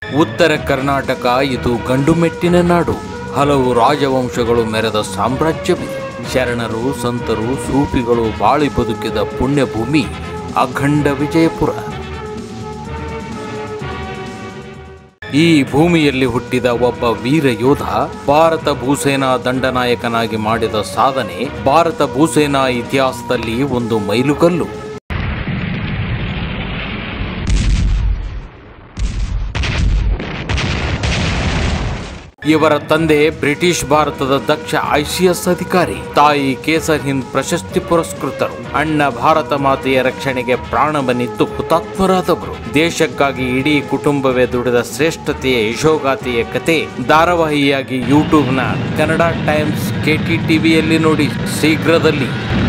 ಉತ್ತರ ಕರ್ನಾಟಕ ಇದು ಗಂಡುಮೆಟ್ಟಿನ ನಾಡು ಹಲವು ರಾಜವಂಶಗಳು ಮೆರೆದ ಸಾಮ್ರಾಜ್ಯವಿದೆ ಶರಣರು ಸಂತರು ಸೂಫಿಗಳು ಬಾಳಿ ಬದುಕಿದ ಪುಣ್ಯಭೂಮಿ ಅಖಂಡ ವಿಜಯಪುರ ಈ ಭೂಮಿಯಲ್ಲಿ ಹುಟ್ಟಿದ ಒಬ್ಬ ವೀರ ಯೋಧ ಭಾರತ ಭೂಸೇನಾ ದಂಡನಾಯಕನಾಗಿ ಮಾಡಿದ ಸಾಧನೆ ಭಾರತ ಭೂಸೇನಾ ಇತಿಹಾಸದಲ್ಲಿ ಒಂದು ಮೈಲುಗಲ್ಲು ಇವರ ತಂದೆ ಬ್ರಿಟಿಷ್ ಭಾರತದ ದಕ್ಷ ಐಸಿಎಸ್ ಅಧಿಕಾರಿ ತಾಯಿ ಕೇಸರ್ ಹಿಂದ್ ಪ್ರಶಸ್ತಿ ಪುರಸ್ಕೃತರು ಅಣ್ಣ ಭಾರತ ಮಾತೆಯ ರಕ್ಷಣೆಗೆ ಪ್ರಾಣ ಬನಿದ್ದು ಹುತಾತ್ಮರಾದವರು ದೇಶಕ್ಕಾಗಿ ಇಡೀ ಕುಟುಂಬವೇ ದುಡಿದ ಶ್ರೇಷ್ಠತೆಯ ಯಶೋಗಾಥೆಯ ಕತೆ ಧಾರಾವಾಹಿಯಾಗಿ ಯೂಟ್ಯೂಬ್ನ ಕನ್ನಡ ಟೈಮ್ಸ್ ಕೆಟಿ ಟಿವಿಯಲ್ಲಿ ನೋಡಿ ಶೀಘ್ರದಲ್ಲಿ